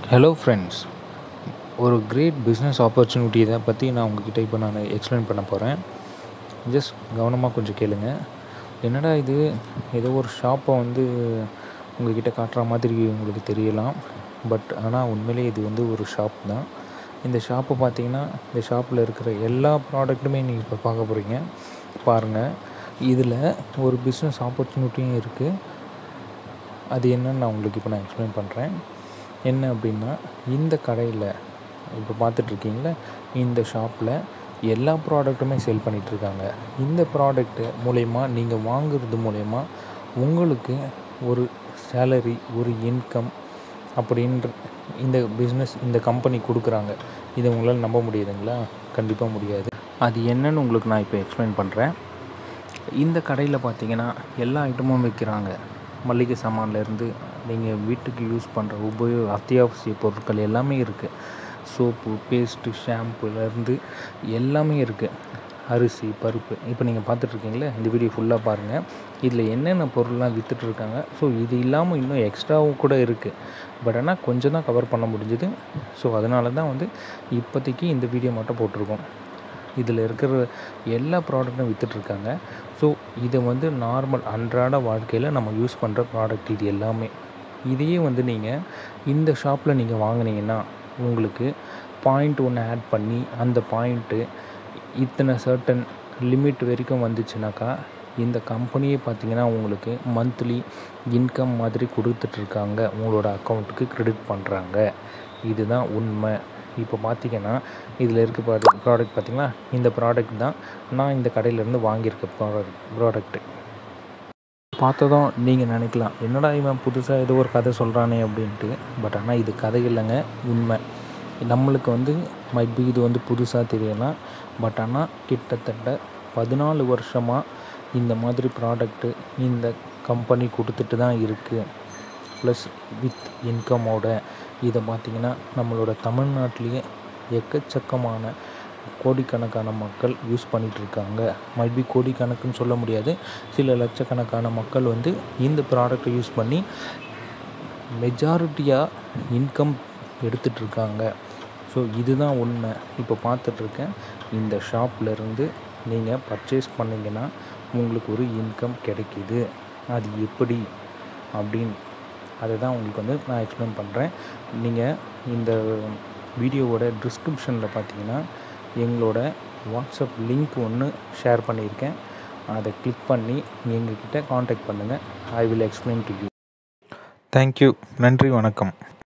hello friends ஒரு great business opportunity இதை பற்றி நான் உங்ககிட்ட இப்போ நான் எக்ஸ்பிளைன் பண்ண போகிறேன் ஜஸ்ட் கவனமாக கொஞ்சம் கேளுங்க என்னடா இது ஏதோ ஒரு ஷாப்பை வந்து உங்ககிட்ட காட்டுற மாதிரி உங்களுக்கு தெரியலாம் பட் ஆனால் உண்மையிலே இது வந்து ஒரு ஷாப் தான் இந்த ஷாப்பை பார்த்தீங்கன்னா இந்த ஷாப்பில் இருக்கிற எல்லா ப்ராடக்ட்டுமே நீங்கள் இப்போ பார்க்க போகிறீங்க பாருங்கள் இதில் ஒரு பிஸ்னஸ் ஆப்பர்ச்சுனிட்டியும் இருக்குது அது என்னன்னு நான் உங்களுக்கு இப்போ நான் எக்ஸ்பிளைன் பண்ணுறேன் என்ன அப்படின்னா இந்த கடையில் இப்போ பார்த்துட்ருக்கீங்களா இந்த ஷாப்பில் எல்லா ப்ராடக்ட்டுமே சேல் பண்ணிகிட்ருக்காங்க இந்த ப்ராடக்ட்டு மூலயமா நீங்கள் வாங்குறது மூலயமா உங்களுக்கு ஒரு சேலரி ஒரு இன்கம் அப்படின்ற இந்த பிஸ்னஸ் இந்த கம்பெனி கொடுக்குறாங்க இதை உங்களால் நம்ப முடியுதுங்களா கண்டிப்பாக முடியாது அது என்னன்னு உங்களுக்கு நான் இப்போ எக்ஸ்பிளைன் பண்ணுறேன் இந்த கடையில் பார்த்தீங்கன்னா எல்லா ஐட்டமும் விற்கிறாங்க மளிகை சாமான்லேருந்து நீங்கள் வீட்டுக்கு யூஸ் பண்ணுற உபயோக அத்தியாவசிய பொருட்கள் எல்லாமே இருக்குது சோப்பு பேஸ்ட்டு ஷாம்புலேருந்து எல்லாமே இருக்குது அரிசி பருப்பு இப்போ நீங்கள் பார்த்துட்ருக்கீங்களே இந்த வீடியோ ஃபுல்லாக பாருங்கள் இதில் என்னென்ன பொருள்லாம் விற்றுட்ருக்காங்க ஸோ இது இல்லாமல் இன்னும் எக்ஸ்ட்ராவும் கூட இருக்குது பட் ஆனால் கொஞ்சம் தான் கவர் பண்ண முடிஞ்சுது ஸோ அதனால தான் வந்து இப்போதைக்கு இந்த வீடியோ மட்டும் போட்டிருக்கோம் இதில் இருக்கிற எல்லா ப்ராடக்ட்டும் விற்றுட்ருக்காங்க ஸோ இதை வந்து நார்மல் அன்றாட வாழ்க்கையில் நம்ம யூஸ் பண்ணுற ப்ராடக்ட் இது எல்லாமே இதையே வந்து நீங்கள் இந்த ஷாப்பில் நீங்கள் வாங்கினீங்கன்னா உங்களுக்கு பாயிண்ட் ஒன்று ஆட் பண்ணி அந்த பாயிண்ட்டு இத்தனை சர்டன் லிமிட் வரைக்கும் வந்துச்சுனாக்கா இந்த கம்பெனியே பார்த்தீங்கன்னா உங்களுக்கு மந்த்லி இன்கம் மாதிரி கொடுத்துட்ருக்காங்க உங்களோட அக்கௌண்ட்டுக்கு க்ரெடிட் பண்ணுறாங்க இதுதான் உண்மை இப்போ பார்த்தீங்கன்னா இதில் இருக்க ப்ராடக்ட் ப்ராடக்ட் பார்த்திங்கன்னா இந்த ப்ராடக்ட் தான் நான் இந்த கடையிலேருந்து வாங்கியிருக்க ப்ராடக்ட் ப்ராடக்ட்டு பார்த்ததும் நீங்கள் நினைக்கலாம் என்னடா இவன் புதுசாக ஏதோ ஒரு கதை சொல்கிறானே அப்படின்ட்டு பட் ஆனால் இது கதை இல்லைங்க உண்மை நம்மளுக்கு வந்து மைட் பி இது வந்து புதுசாக தெரியலாம் பட் ஆனால் கிட்டத்தட்ட பதினாலு வருஷமாக இந்த மாதிரி ப்ராடக்ட்டு இந்த கம்பெனி கொடுத்துட்டு தான் இருக்குது ப்ளஸ் வித் இன்கமோட இதை பார்த்திங்கன்னா நம்மளோட தமிழ்நாட்டிலேயே எக்கச்சக்கமான கோடிக்கணக்கான மக்கள் யூஸ் பண்ணிகிட்ருக்காங்க மைட் பி கோடிக்கணக்குன்னு சொல்ல முடியாது சில லட்சக்கணக்கான மக்கள் வந்து இந்த ப்ராடக்ட்டை யூஸ் பண்ணி மெஜாரிட்டியாக இன்கம் எடுத்துகிட்ருக்காங்க ஸோ இதுதான் உண்மை இப்போ பார்த்துட்ருக்கேன் இந்த ஷாப்லேருந்து நீங்கள் பர்ச்சேஸ் பண்ணிங்கன்னா உங்களுக்கு ஒரு இன்கம் கிடைக்கிது அது எப்படி அப்படின்னு அதை தான் உங்களுக்கு வந்து நான் எக்ஸ்பிளைன் பண்ணுறேன் நீங்கள் இந்த வீடியோவோட டிஸ்கிரிப்ஷனில் பார்த்தீங்கன்னா எங்களோட வாட்ஸ்அப் லிங்க் ஒன்று ஷேர் பண்ணியிருக்கேன் அதை கிளிக் பண்ணி எங்ககிட்ட காண்டாக்ட் பண்ணுங்கள் I will explain to you thank you நன்றி வணக்கம்